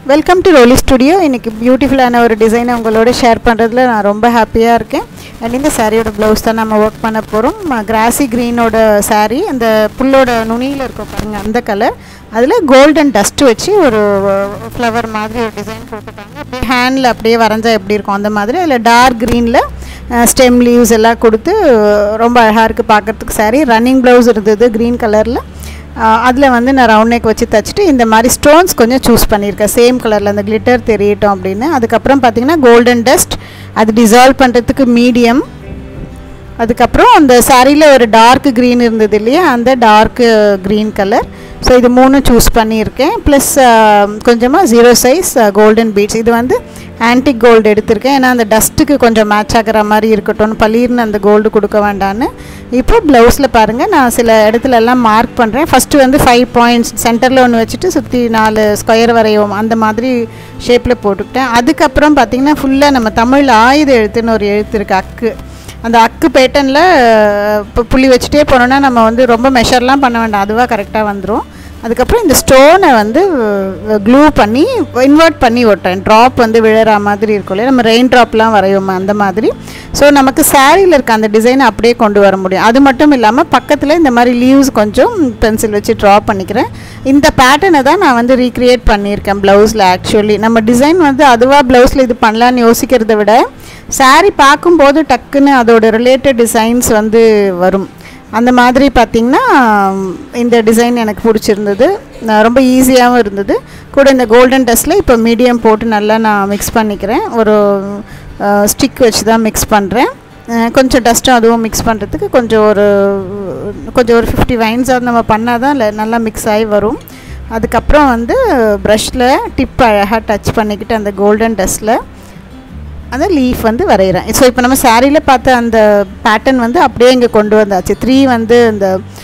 welcome to ரோலி studio இன்றைக்கி பியூட்டிஃபுல்லான ஒரு டிசைனை உங்களோட ஷேர் பண்ணுறதுல நான் ரொம்ப ஹாப்பியாக இருக்கேன் அண்ட் இந்த சாரியோட ப்ளவுஸ் தான் நம்ம ஒர்க் பண்ண போகிறோம் கிராசி க்ரீனோட saree அந்த புல்லோட நுனியில் இருக்கும் பாருங்கள் அந்த கலர் அதில் கோல்டன் டஸ்ட் வச்சு ஒரு ஃப்ளவர் மாதிரி ஒரு டிசைன் கொடுத்துருக்காங்க அப்படியே ஹேண்டில் அப்படியே வரைஞ்சா எப்படி இருக்கும் அந்த மாதிரி அதில் டார்க் க்ரீனில் ஸ்டெம் லீவ்ஸ் எல்லாம் கொடுத்து ரொம்ப அழகாக இருக்குது பார்க்குறதுக்கு saree ரன்னிங் ப்ளவுஸ் இருந்தது க்ரீன் கலரில் அதில் வந்து நான் ரவுண்ட் நெக் வச்சு தச்சுட்டு இந்த மாதிரி ஸ்டோன்ஸ் கொஞ்சம் சூஸ் பண்ணியிருக்கேன் சேம் கலரில் அந்த கிளிட்டர் தெரியட்டும் அப்படின்னு அதுக்கப்புறம் பார்த்தீங்கன்னா கோல்டன் டஸ்ட் அது டிசால்வ் பண்ணுறதுக்கு மீடியம் அதுக்கப்புறம் அந்த சாரியில் ஒரு டார்க் க்ரீன் இருந்தது இல்லையா அந்த டார்க்கு க்ரீன் கலர் ஸோ இது மூணும் சூஸ் பண்ணியிருக்கேன் ப்ளஸ் கொஞ்சமாக ஜீரோ சைஸ் கோல்டன் பீட்ஸ் இது வந்து ஆன்டிக் கோல்டு எடுத்திருக்கேன் ஏன்னா அந்த டஸ்ட்டுக்கு கொஞ்சம் மேட்ச் ஆகிற மாதிரி இருக்கட்டும்னு பளீர்னு அந்த கோல்டு கொடுக்க வேண்டான்னு இப்போ ப்ளவுஸில் பாருங்கள் நான் சில இடத்துல எல்லாம் மார்க் பண்ணுறேன் ஃபஸ்ட்டு வந்து ஃபைவ் பாயிண்ட்ஸ் சென்டரில் ஒன்று வச்சுட்டு சுற்றி நாலு ஸ்கொயர் வரையும் அந்த மாதிரி ஷேப்பில் போட்டுக்கிட்டேன் அதுக்கப்புறம் பார்த்திங்கன்னா ஃபுல்லாக நம்ம தமிழ் ஆயுத எழுத்துன்னு ஒரு எழுத்து இருக்குது அக்கு அந்த அக்கு பேட்டர்னில் இப்போ புள்ளி வச்சுட்டே போனோன்னா நம்ம வந்து ரொம்ப மெஷர்லாம் பண்ண வேண்டாம் அதுவாக கரெக்டாக வந்துடும் அதுக்கப்புறம் இந்த ஸ்டோனை வந்து க்ளூ பண்ணி இன்வெர்ட் பண்ணி ஒட்டுறேன் ட்ராப் வந்து விழற மாதிரி இருக்கும் இல்லையா நம்ம ரெயின் ட்ராப்லாம் வரையோம் அந்த மாதிரி ஸோ நமக்கு சாரியில் இருக்க அந்த டிசைனை அப்படியே கொண்டு வர முடியும் அது மட்டும் இல்லாமல் பக்கத்தில் இந்த மாதிரி லீவ்ஸ் கொஞ்சம் பென்சில் வச்சு ட்ரா பண்ணிக்கிறேன் இந்த பேட்டர்னை தான் நான் வந்து ரீக்ரியேட் பண்ணியிருக்கேன் ப்ளவுஸில் ஆக்சுவலி நம்ம டிசைன் வந்து அதுவாக ப்ளவுஸில் இது பண்ணலான்னு யோசிக்கிறத விட சாரீ பார்க்கும்போது டக்குன்னு அதோட ரிலேட்டட் டிசைன்ஸ் வந்து வரும் அந்த மாதிரி பார்த்திங்கன்னா இந்த டிசைன் எனக்கு பிடிச்சிருந்தது ரொம்ப ஈஸியாகவும் இருந்தது கூட இந்த கோல்டன் டஸ்ட்டில் இப்போ மீடியம் போட்டு நல்லா நான் மிக்ஸ் பண்ணிக்கிறேன் ஒரு ஸ்டிக் வச்சு தான் மிக்ஸ் பண்ணுறேன் கொஞ்சம் டஸ்ட்டும் அதுவும் மிக்ஸ் பண்ணுறதுக்கு கொஞ்சம் ஒரு கொஞ்சம் ஒரு ஃபிஃப்டி வைன்ஸ் அது நம்ம பண்ணால் தான் நல்லா மிக்ஸ் ஆகி வரும் அதுக்கப்புறம் வந்து ப்ரஷில் டிப் அழகாக டச் பண்ணிக்கிட்டு அந்த கோல்டன் டஸ்ட்டில் அந்த லீஃப் வந்து வரைகிறேன் ஸோ இப்போ நம்ம சாரியில் பார்த்த அந்த பேட்டர்ன் வந்து அப்படியே இங்கே கொண்டு வந்தாச்சு த்ரீ வந்து இந்த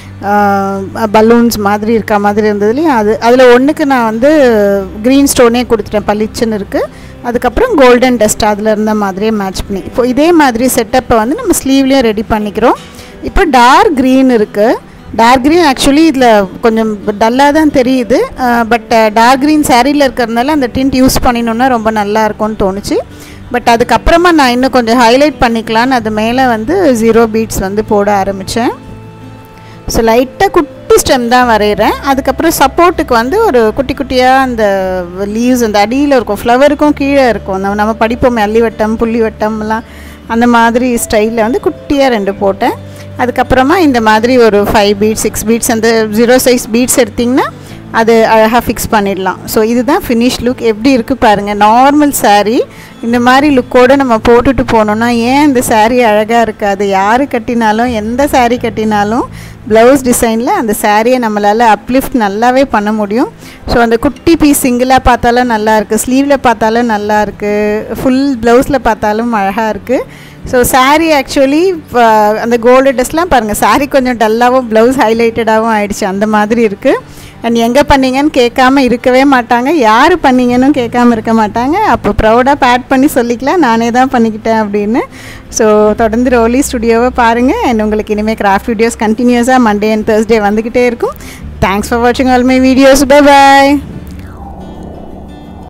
பலூன்ஸ் மாதிரி இருக்க மாதிரி இருந்தது இல்லையா அது அதில் ஒன்றுக்கு நான் வந்து க்ரீன் ஸ்டோனே கொடுத்துட்டேன் பளிச்சுன்னு இருக்குது அதுக்கப்புறம் கோல்டன் டஸ்ட் அதில் இருந்த மாதிரியே மேட்ச் பண்ணி இப்போ இதே மாதிரி செட்டப்பை வந்து நம்ம ஸ்லீவ்லேயும் ரெடி பண்ணிக்கிறோம் இப்போ டார்க் க்ரீன் இருக்குது டார்க் க்ரீன் ஆக்சுவலி இதில் கொஞ்சம் டல்லாக தான் தெரியுது பட் டார்க் க்ரீன் சாரியில் இருக்கிறதுனால அந்த டிண்ட் யூஸ் பண்ணினோன்னா ரொம்ப நல்லா இருக்கும்னு தோணுச்சு பட் அதுக்கப்புறமா நான் இன்னும் கொஞ்சம் ஹைலைட் பண்ணிக்கலான்னு அது மேலே வந்து ஜீரோ பீட்ஸ் வந்து போட ஆரம்பித்தேன் ஸோ லைட்டாக குட்டி ஸ்டெம் தான் வரைகிறேன் அதுக்கப்புறம் சப்போர்ட்டுக்கு வந்து ஒரு குட்டி குட்டியாக அந்த லீவ்ஸ் அந்த அடியில் இருக்கும் ஃப்ளவருக்கும் கீழே இருக்கும் நம்ம நம்ம படிப்போம் அள்ளி வட்டம் புள்ளி வட்டம்லாம் அந்த மாதிரி ஸ்டைலில் வந்து குட்டியாக ரெண்டு போட்டேன் அதுக்கப்புறமா இந்த மாதிரி ஒரு ஃபைவ் பீட்ஸ் சிக்ஸ் பீட்ஸ் அந்த ஜீரோ சைஸ் பீட்ஸ் எடுத்திங்கன்னா அது அழகாக ஃபிக்ஸ் பண்ணிடலாம் ஸோ இதுதான் ஃபினிஷ் லுக் எப்படி இருக்குது பாருங்கள் நார்மல் சாரீ இந்த மாதிரி லுக்கோடு நம்ம போட்டுட்டு போனோன்னா ஏன் இந்த சாரீ அழகாக இருக்காது யார் கட்டினாலும் எந்த சாரீ கட்டினாலும் ப்ளவுஸ் டிசைனில் அந்த சாரியை நம்மளால் அப்லிஃப்ட் நல்லாவே பண்ண முடியும் ஸோ அந்த குட்டி பீஸ் சிங்கிளாக பார்த்தாலும் நல்லா இருக்குது ஸ்லீவில் பார்த்தாலும் நல்லா இருக்குது ஃபுல் ப்ளவுஸில் பார்த்தாலும் அழகாக இருக்குது ஸோ சாரீ ஆக்சுவலி அந்த கோல்டு ட்ரெஸ்லாம் பாருங்கள் சாரீ கொஞ்சம் டல்லாகவும் ப்ளவுஸ் ஹைலைட்டடாகவும் ஆயிடுச்சு அந்த மாதிரி இருக்குது அண்ட் எங்கே பண்ணீங்கன்னு கேட்காம இருக்கவே மாட்டாங்க யார் பண்ணீங்கன்னு கேட்காம இருக்க மாட்டாங்க அப்போ ப்ரௌடாக பேட் பண்ணி சொல்லிக்கலாம் நானே தான் பண்ணிக்கிட்டேன் அப்படின்னு ஸோ தொடர்ந்து ரோலி ஸ்டுடியோவை பாருங்கள் அண்ட் உங்களுக்கு இனிமேல் கிராஃப்ட் வீடியோஸ் கண்டினியூஸாக மண்டே அண்ட் தேர்ஸ்டே வந்துக்கிட்டே இருக்கும் தேங்க்ஸ் ஃபார் வாட்சிங் all my videos bye bye